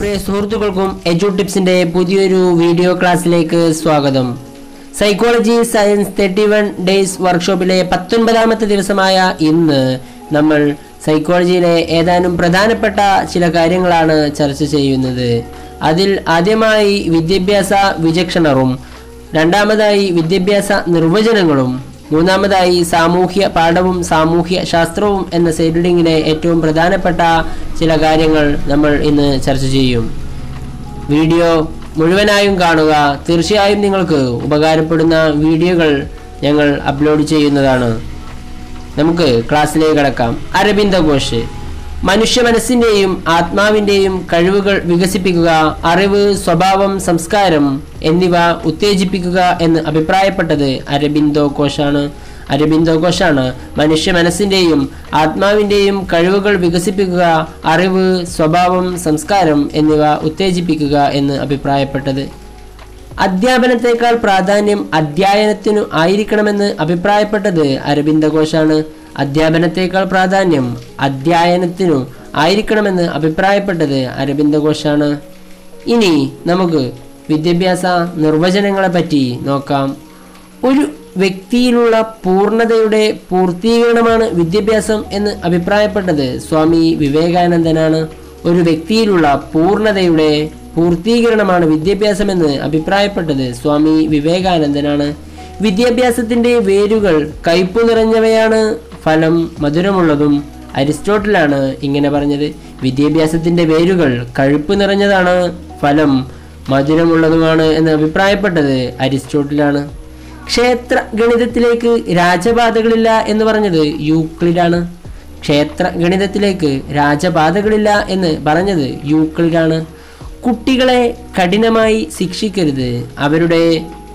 പ്രിയ സുഹൃത്തുക്കൾക്കും എജു ടിപ്സിന്റെ പുതിയൊരു വീഡിയോ ക്ലാസ്സിലേക്ക് സ്വാഗതം psychology science thirty one days വർക്ക്ഷോപ്പിലെ പത്തൊൻപതാമത്തെ ദിവസമായ ഇന്ന് നമ്മൾ സൈക്കോളജിയിലെ ഏതാനും പ്രധാനപ്പെട്ട ചില കാര്യങ്ങളാണ് ചർച്ച ചെയ്യുന്നത് അതിൽ ആദ്യമായി വിദ്യാഭ്യാസ വിചക്ഷണറും രണ്ടാമതായി വിദ്യാഭ്യാസ നിർവചനങ്ങളും മൂന്നാമതായി സാമൂഹ്യ പാഠവും സാമൂഹ്യ ശാസ്ത്രവും എന്ന സൈഡിങ്ങിലെ ഏറ്റവും പ്രധാനപ്പെട്ട ചില കാര്യങ്ങൾ നമ്മൾ ഇന്ന് ചർച്ച ചെയ്യും വീഡിയോ മുഴുവനായും കാണുക തീർച്ചയായും നിങ്ങൾക്ക് ഉപകാരപ്പെടുന്ന വീഡിയോകൾ ഞങ്ങൾ അപ്ലോഡ് ചെയ്യുന്നതാണ് നമുക്ക് ക്ലാസ്സിലേക്ക് കടക്കാം അരബിന്ദ ഘോഷ് മനുഷ്യ മനസ്സിന്റെയും ആത്മാവിന്റെയും കഴിവുകൾ വികസിപ്പിക്കുക അറിവ് സ്വഭാവം സംസ്കാരം എന്നിവ ഉത്തേജിപ്പിക്കുക എന്ന് അഭിപ്രായപ്പെട്ടത് അരബിന്ദോ ഘോഷാണ് അരബിന്ദോ ഘോഷാണ് മനുഷ്യ മനസ്സിന്റെയും ആത്മാവിന്റെയും കഴിവുകൾ വികസിപ്പിക്കുക അറിവ് സ്വഭാവം സംസ്കാരം എന്നിവ ഉത്തേജിപ്പിക്കുക എന്ന് അഭിപ്രായപ്പെട്ടത് അധ്യാപനത്തെക്കാൾ പ്രാധാന്യം അധ്യയനത്തിനു ആയിരിക്കണമെന്ന് അഭിപ്രായപ്പെട്ടത് അരവിന്ദ ഘോഷാണ് അധ്യാപനത്തെക്കാൾ പ്രാധാന്യം അധ്യയനത്തിനു ആയിരിക്കണമെന്ന് അഭിപ്രായപ്പെട്ടത് അരവിന്ദ ഘോഷാണ് ഇനി നമുക്ക് വിദ്യാഭ്യാസ നിർവചനങ്ങളെ പറ്റി നോക്കാം ഒരു വ്യക്തിയിലുള്ള പൂർണ്ണതയുടെ പൂർത്തീകരണമാണ് വിദ്യാഭ്യാസം എന്ന് അഭിപ്രായപ്പെട്ടത് സ്വാമി വിവേകാനന്ദനാണ് ഒരു വ്യക്തിയിലുള്ള പൂർണ്ണതയുടെ പൂർത്തീകരണമാണ് വിദ്യാഭ്യാസമെന്ന് അഭിപ്രായപ്പെട്ടത് സ്വാമി വിവേകാനന്ദനാണ് വിദ്യാഭ്യാസത്തിന്റെ വേരുകൾ കയ്പു നിറഞ്ഞവയാണ് ഫലം മധുരമുള്ളതും അരിസ്റ്റോട്ടിലാണ് ഇങ്ങനെ പറഞ്ഞത് വിദ്യാഭ്യാസത്തിന്റെ വേരുകൾ കഴുപ്പ് നിറഞ്ഞതാണ് ഫലം മധുരമുള്ളതുമാണ് എന്ന് അഭിപ്രായപ്പെട്ടത് അരിസ്റ്റോട്ടിലാണ് ക്ഷേത്ര ഗണിതത്തിലേക്ക് രാജപാതകളില്ല എന്ന് പറഞ്ഞത് യൂക്ലിഡാണ് ക്ഷേത്ര ഗണിതത്തിലേക്ക് രാജപാതകളില്ല എന്ന് പറഞ്ഞത് യൂക്ലിഡാണ് കുട്ടികളെ കഠിനമായി ശിക്ഷിക്കരുത് അവരുടെ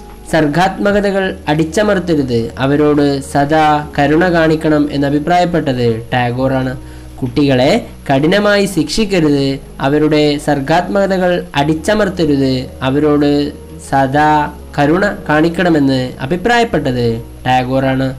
സർഗാത്മകതകൾ അടിച്ചമർത്തരുത് അവരോട് സദാ കരുണ കാണിക്കണം എന്ന് അഭിപ്രായപ്പെട്ടത് ടാഗോറാണ് കുട്ടികളെ കഠിനമായി ശിക്ഷിക്കരുത് അവരുടെ സർഗാത്മകതകൾ അടിച്ചമർത്തരുത് അവരോട് സദാ കരുണ കാണിക്കണമെന്ന് അഭിപ്രായപ്പെട്ടത് ടാഗോറാണ്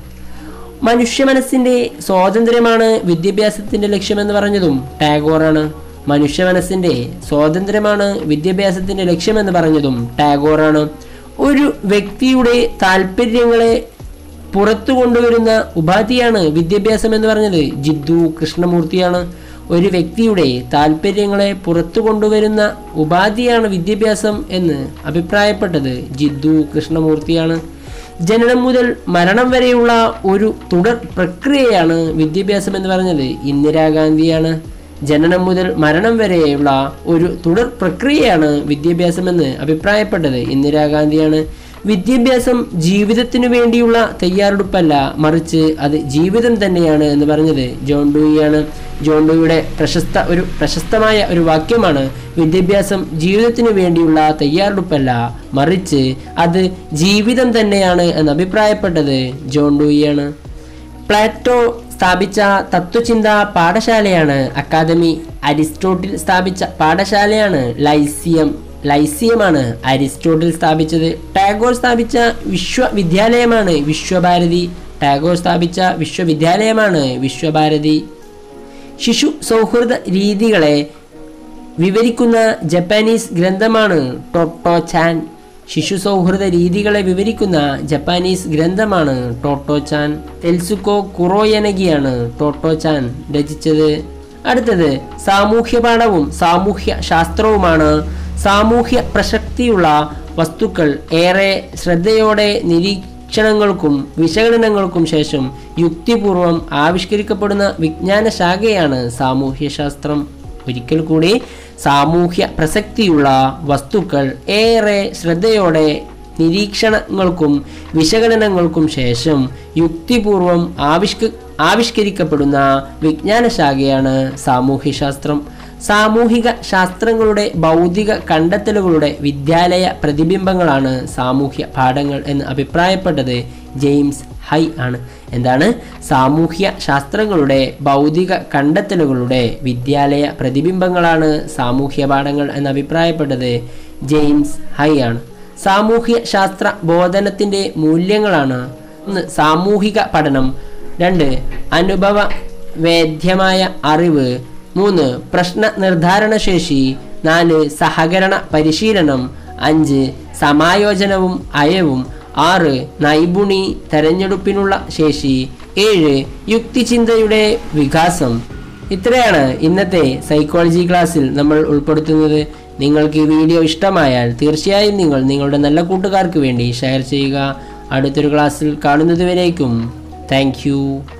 മനുഷ്യ മനസ്സിന്റെ സ്വാതന്ത്ര്യമാണ് വിദ്യാഭ്യാസത്തിന്റെ ലക്ഷ്യമെന്ന് പറഞ്ഞതും ടാഗോറാണ് മനുഷ്യ മനസ്സിന്റെ സ്വാതന്ത്ര്യമാണ് വിദ്യാഭ്യാസത്തിന്റെ ലക്ഷ്യമെന്ന് പറഞ്ഞതും ടാഗോറാണ് ഒരു വ്യക്തിയുടെ താല്പര്യങ്ങളെ പുറത്തു കൊണ്ടുവരുന്ന ഉപാധിയാണ് വിദ്യാഭ്യാസം എന്ന് പറഞ്ഞത് ജിദ്ദു കൃഷ്ണമൂർത്തിയാണ് ഒരു വ്യക്തിയുടെ താല്പര്യങ്ങളെ പുറത്തു കൊണ്ടുവരുന്ന ഉപാധിയാണ് വിദ്യാഭ്യാസം എന്ന് അഭിപ്രായപ്പെട്ടത് ജിദ്ദു കൃഷ്ണമൂർത്തിയാണ് ജനനം മുതൽ മരണം വരെയുള്ള ഒരു തുടർ പ്രക്രിയയാണ് വിദ്യാഭ്യാസം എന്ന് പറഞ്ഞത് ഇന്ദിരാഗാന്ധിയാണ് ജനനം മുതൽ മരണം വരെയുള്ള ഒരു തുടർ പ്രക്രിയയാണ് വിദ്യാഭ്യാസമെന്ന് അഭിപ്രായപ്പെട്ടത് ഇന്ദിരാഗാന്ധിയാണ് വിദ്യാഭ്യാസം ജീവിതത്തിനു വേണ്ടിയുള്ള തയ്യാറെടുപ്പല്ല മറിച്ച് അത് ജീവിതം തന്നെയാണ് എന്ന് പറഞ്ഞത് ജോൺ ഡൂയിയാണ് ജോൺ ഡൂയിയുടെ പ്രശസ്ത ഒരു പ്രശസ്തമായ ഒരു വാക്യമാണ് വിദ്യാഭ്യാസം ജീവിതത്തിനു വേണ്ടിയുള്ള തയ്യാറെടുപ്പല്ല മറിച്ച് അത് ജീവിതം തന്നെയാണ് എന്ന് അഭിപ്രായപ്പെട്ടത് ജോൺ ഡൂയിയാണ് പ്ലാറ്റോ സ്ഥാപിച്ച തത്വചിന്ത പാഠശാലയാണ് അക്കാദമി അരിസ്റ്റോട്ടിൽ സ്ഥാപിച്ച പാഠശാലയാണ് ലൈസിയം ലൈസിയമാണ് അരിസ്റ്റോട്ടിൽ സ്ഥാപിച്ചത് ടാഗോർ സ്ഥാപിച്ച വിശ്വവിദ്യാലയമാണ് വിശ്വഭാരതി ടാഗോർ സ്ഥാപിച്ച വിശ്വവിദ്യാലയമാണ് വിശ്വഭാരതി ശിശു സൗഹൃദ രീതികളെ വിവരിക്കുന്ന ജപ്പാനീസ് ഗ്രന്ഥമാണ് ടോട്ടോ ചാൻ ശിശു സൗഹൃദ രീതികളെ വിവരിക്കുന്ന ജപ്പാനീസ് ഗ്രന്ഥമാണ് ടോട്ടോ ചാൻ തെൽസുക്കോ കുറോയനഗിയാണ് ടോട്ടോ ചാൻ രചിച്ചത് അടുത്തത് സാമൂഹ്യ പാഠവും സാമൂഹ്യ ശാസ്ത്രവുമാണ് സാമൂഹ്യ പ്രസക്തിയുള്ള വസ്തുക്കൾ ഏറെ ശ്രദ്ധയോടെ നിരീക്ഷണങ്ങൾക്കും വിശകലനങ്ങൾക്കും ശേഷം യുക്തിപൂർവം ആവിഷ്കരിക്കപ്പെടുന്ന വിജ്ഞാന ശാഖയാണ് സാമൂഹ്യശാസ്ത്രം ഒരിക്കൽ കൂടി സാമൂഹ്യ പ്രസക്തിയുള്ള വസ്തുക്കൾ ഏറെ ശ്രദ്ധയോടെ നിരീക്ഷണങ്ങൾക്കും വിശകലനങ്ങൾക്കും ശേഷം യുക്തിപൂർവം ആവിഷ്ക ആവിഷ്കരിക്കപ്പെടുന്ന വിജ്ഞാന ശാഖയാണ് സാമൂഹ്യശാസ്ത്രം സാമൂഹിക ശാസ്ത്രങ്ങളുടെ ഭൗതിക കണ്ടെത്തലുകളുടെ വിദ്യാലയ പ്രതിബിംബങ്ങളാണ് സാമൂഹ്യ പാഠങ്ങൾ എന്ന് അഭിപ്രായപ്പെട്ടത് ജെയിംസ് ഹൈ ആണ് എന്താണ് സാമൂഹ്യ ശാസ്ത്രങ്ങളുടെ ഭൗതിക കണ്ടെത്തലുകളുടെ വിദ്യാലയ പ്രതിബിംബങ്ങളാണ് സാമൂഹ്യ പാഠങ്ങൾ എന്ന് അഭിപ്രായപ്പെട്ടത് ജെയിംസ് ഹൈ ആണ് സാമൂഹ്യ ശാസ്ത്ര ബോധനത്തിൻ്റെ മൂല്യങ്ങളാണ് ഒന്ന് സാമൂഹിക പഠനം രണ്ട് അനുഭവ വേദ്യമായ അറിവ് മൂന്ന് പ്രശ്ന നിർദ്ധാരണ ശേഷി നാല് സഹകരണ പരിശീലനം അഞ്ച് സമായോജനവും അയവും ആറ് നൈപുണി തെരഞ്ഞെടുപ്പിനുള്ള ശേഷി ഏഴ് യുക്തിചിന്തയുടെ വികാസം ഇത്രയാണ് ഇന്നത്തെ സൈക്കോളജി ക്ലാസ്സിൽ നമ്മൾ ഉൾപ്പെടുത്തുന്നത് നിങ്ങൾക്ക് ഈ വീഡിയോ ഇഷ്ടമായാൽ തീർച്ചയായും നിങ്ങൾ നിങ്ങളുടെ നല്ല കൂട്ടുകാർക്ക് വേണ്ടി ഷെയർ ചെയ്യുക അടുത്തൊരു ക്ലാസ്സിൽ കാണുന്നതുവരേക്കും താങ്ക്